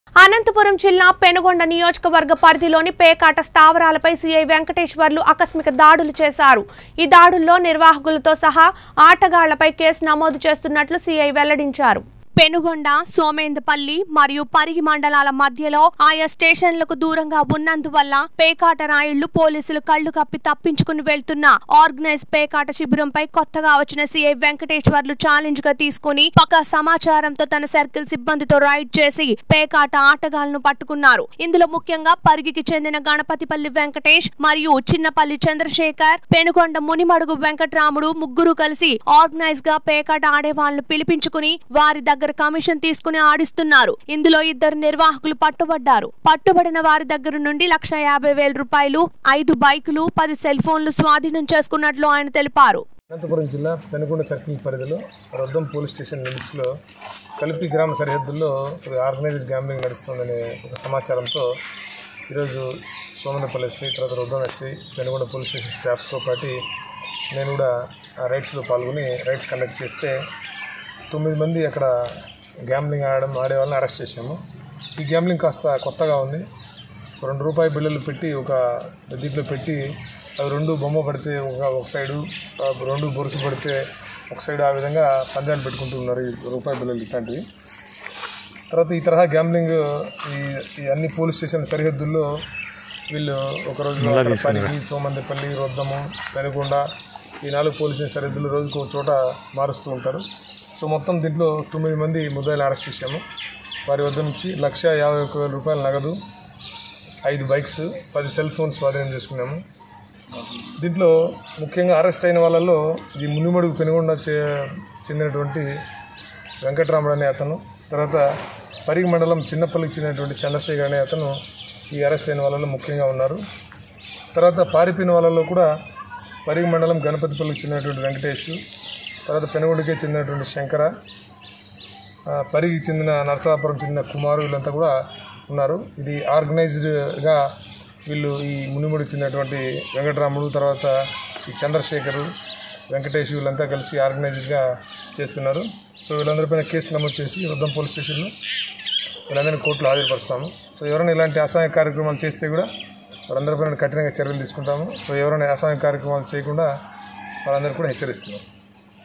అనంతపురం జిల్లా పెనుగొండ నియోజకవర్గ పరిధిలోని పేకాట స్థావరాలపై సీఐ వెంకటేశ్వర్లు ఆకస్మిక దాడులు చేశారు ఈ దాడుల్లో నిర్వాహకులతో సహా ఆటగాళ్లపై కేసు నమోదు చేస్తున్నట్లు సీఐ వెల్లడించారు పెనుగొండ సోమేందపల్లి మరియు పరిగి మండలాల మధ్యలో ఆయా స్టేషన్లకు దూరంగా ఉన్నందువల్ల పేకాట రాయుళ్లు పోలీసులు కళ్లు కప్పి తప్పించుకుని వెళ్తున్న ఆర్గనైజ్ పేకాట శిబిరంపై కొత్తగా వచ్చిన సీఐ వెంకటేశ్వర్లు ఛాలెంజ్ గా తీసుకుని పక్క సమాచారంతో తన సర్కిల్ సిబ్బందితో రైడ్ చేసి పేకాట ఆటగాళ్లను పట్టుకున్నారు ఇందులో ముఖ్యంగా పరిగికి చెందిన గణపతిపల్లి వెంకటేష్ మరియు చిన్నపల్లి చంద్రశేఖర్ పెనుగొండ మునిమడుగు వెంకట్రాముడు ముగ్గురు కలిసి ఆర్గనైజ్ గా పేకాట ఆడే వాళ్ళను పిలిపించుకుని వారి దగ్గర కమిషన్ తీసుకుని ఆడిస్తున్నారు ఇందులో ఇద్దరు నిర్వాహకులు పట్టుబడ్డారు పట్టుబడిన వారి దగ్గర నుండి లక్ష యాభై వేల రూపాయలు ఐదు బైకులు పది సెల్ ఫోన్లు స్వాధీనం చేసుకున్నట్లు ఆయన తెలిపారు అనంతపురం జిల్లా పెనుగొండ సర్కిల్ పరిధిలో రొద్దం పోలీస్ స్టేషన్ లిమిట్స్లో కలిపి గ్రామ సరిహద్దుల్లో ఒక ఆర్గనైజ్డ్ గ్యాంబ్లింగ్ నడుస్తుందనే ఒక సమాచారంతో ఈరోజు సోమనపల్లి ఎస్ఐ తర్వాత Roddam SI Penugonda police station స్టాఫ్తో పాటు నేను కూడా ఆ రైడ్స్లో పాల్గొని రైడ్స్ కండక్ట్ చేస్తే తొమ్మిది మంది అక్కడ గ్యాంబ్లింగ్ ఆడడం ఆడే వాళ్ళని అరెస్ట్ చేశాము ఈ గ్యాంబ్లింగ్ కాస్త కొత్తగా ఉంది రెండు రూపాయి బిళ్ళలు పెట్టి ఒక దీంట్లో పెట్టి అవి రెండు బొమ్మ పడితే ఒక ఒక సైడు ఆ రెండు బొరుసు పడితే ఒక సైడు ఆ విధంగా పందాలు పెట్టుకుంటూ ఉన్నారు ఈ రూపాయి బిళ్ళలు ఇట్లాంటివి తర్వాత ఈ తరహా గ్యాంబ్లింగ్ ఈ ఈ అన్ని పోలీస్ స్టేషన్ సరిహద్దుల్లో వీళ్ళు ఒకరోజు అక్కడ పనికి సోమందిపల్లి రొద్దము పెనుకొండ ఈ నాలుగు పోలీస్ స్టేషన్ సరిహద్దులు రోజుకు ఒక చోట మారుస్తూ ఉంటారు సో మొత్తం దీంట్లో తొమ్మిది మంది ముద్దాయిలు అరెస్ట్ చేశాము వారి వద్ద నుంచి లక్ష యాభై ఒక్క వేల రూపాయలు నగదు ఐదు బైక్స్ పది సెల్ ఫోన్స్ స్వాధీనం చేసుకున్నాము దీంట్లో ముఖ్యంగా అరెస్ట్ అయిన వాళ్ళలో ఈ మునిమడుగు పెనుగొండ చే- చెందినటువంటి వెంకటరాముడు అనే అతను తర్వాత పరిగి మండలం చిన్నపల్లికి చెందినటువంటి చంద్రశేఖర్ అనే అతను ఈ అరెస్ట్ అయిన వాళ్ళలో ముఖ్యంగా ఉన్నారు తర్వాత పారిపోయిన వాళ్ళలో కూడా పరిగి మండలం గణపతిపల్లికి చెందినటువంటి వెంకటేష్ తర్వాత పెనుగొండకే చెందినటువంటి శంకర ఆ, పరిగి చెందిన నరసాపురం చెందిన కుమారు వీళ్ళంతా కూడా ఉన్నారు ఇది ఆర్గనైజ్డ్గా వీళ్ళు ఈ మునిముడికి చెందినటువంటి వెంకటరాముడు తర్వాత ఈ చంద్రశేఖరు వెంకటేష్ వీళ్ళంతా కలిసి ఆర్గనైజ్డ్గా చేస్తున్నారు సో వీళ్ళందరిపైన కేసు నమోదు చేసి వద్దం పోలీస్ స్టేషన్లో వీళ్ళందరినీ కోర్టులో హాజరుపరుస్తాము సో ఎవరైనా ఇలాంటి అసహాయ కార్యక్రమాలు చేస్తే కూడా వాళ్ళందరిపైన కఠినంగా చర్యలు తీసుకుంటాము సో ఎవరైనా అసహాయ కార్యక్రమాలు చేయకుండా వాళ్ళందరికీ కూడా హెచ్చరిస్తున్నాం